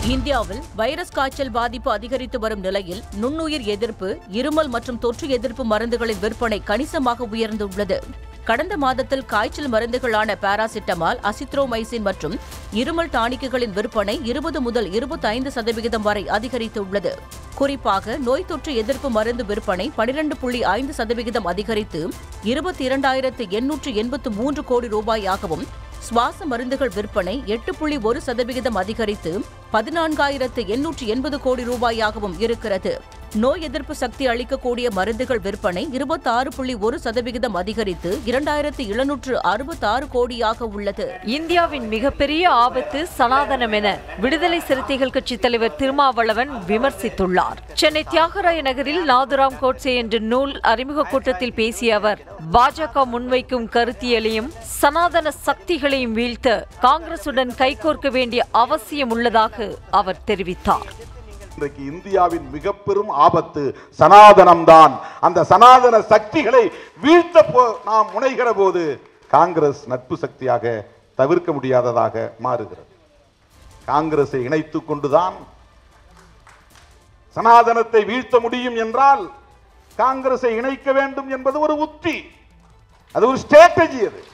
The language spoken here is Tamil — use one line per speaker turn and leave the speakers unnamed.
இந்தியாவில் வைரஸ் காய்ச்சல் பாதிப்பு அதிகரித்து வரும் நிலையில் நுண்ணுயிர் எதிர்ப்பு இருமல் மற்றும் தொற்று எதிர்ப்பு மருந்துகளின் விற்பனை கணிசமாக உயர்ந்துள்ளது கடந்த மாதத்தில் காய்ச்சல் மருந்துகளான பாராசிட்டமால் அசித்ரோமைசின் மற்றும் இருமல் டானிக்குகளின் விற்பனை இருபது முதல் இருபத்தைந்து சதவிகிதம் வரை அதிகரித்துள்ளது குறிப்பாக நோய் தொற்று எதிர்ப்பு மருந்து விற்பனை பனிரெண்டு புள்ளி ஐந்து சதவிகிதம் அதிகரித்து இருபத்தி இரண்டாயிரத்து எண்ணூற்று எண்பத்து மூன்று கோடி ரூபாயாகவும் சுவாச மருந்துகள் விற்பனை எட்டு புள்ளி ஒரு சதவிகிதம் அதிகரித்து பதினான்காயிரத்து எண்ணூற்று எண்பது கோடி ரூபாயாகவும் இருக்கிறது நோய் எதிர்ப்பு சக்தி அளிக்கக்கூடிய மருந்துகள் விற்பனை இருபத்தாறு புள்ளி ஒரு சதவிகிதம் அதிகரித்து இரண்டாயிரத்து எழுநூற்று அறுபத்தாறு கோடியாக உள்ளது
இந்தியாவின் மிகப்பெரிய ஆபத்து சனாதனம் என விடுதலை சிறுத்தைகள் கட்சி தலைவர் திருமாவளவன் விமர்சித்துள்ளார் சென்னை தியாகராய நகரில் நாதுராம் கோட்சே என்ற நூல் அறிமுக கூட்டத்தில் பேசிய அவர் பாஜக முன்வைக்கும் கருத்தியலையும் சனாதன சக்திகளையும் வீழ்த்த காங்கிரசுடன் கைகோர்க்க வேண்டிய அவசியம் உள்ளதாக அவர் தெரிவித்தார்
இன்றைக்கு இந்தியாவின் மிக பெரும் ஆபத்து சனாதனம்தான் அந்த சனாதன சக்திகளை வீழ்த்த போ நாம் முனைகிற போது காங்கிரஸ் நட்பு சக்தியாக தவிர்க்க முடியாததாக மாறுகிறது காங்கிரஸை இணைத்துக் கொண்டுதான் சனாதனத்தை வீழ்த்த முடியும் என்றால் காங்கிரஸை இணைக்க வேண்டும் என்பது ஒரு உத்தி அது ஒரு ஸ்ட்ராட்டஜி அது